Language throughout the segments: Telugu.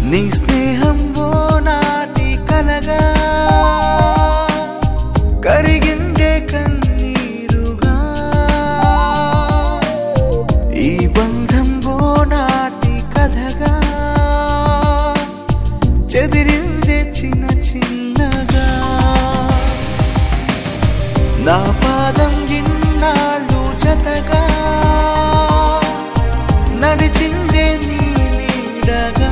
నీ స్నేహం ఓ నాటి కలగా కరిగిందే కన్నీరుగా ఈ బంధం ఓ నాటి కథగా చెదిరిందే చిన్న చిన్నగా నా పాదం ఇన్నాళ్ళు జతగా నడిచిందే నీ నీడగా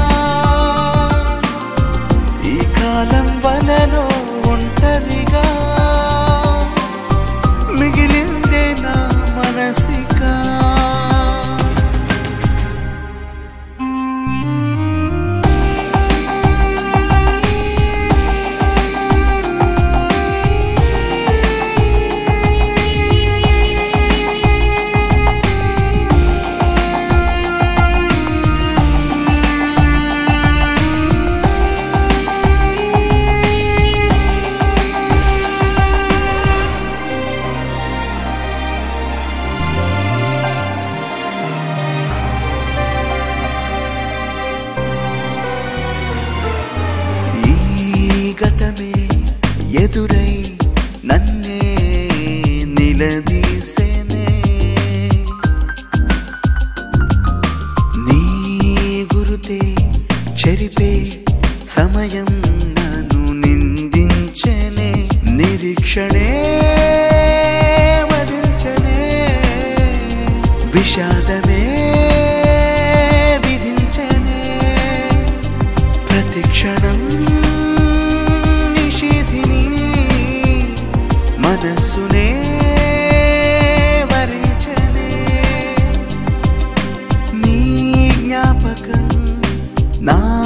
ఈ కాలం వలలో ఒంటరిగా మిగిలిందే నా మనసిగా ఈ గతమే ఎదురై నన్నే నిలదీసేనే నీ గురుతే చెరిపే సమయం నన్ను నిందించనే నిరీక్షణే వదిల్చనే విషాదమే విధించనే ప్రతిక్షణం నిషేధిని మనస్సునే వరించనే నీ జ్ఞాపకం నా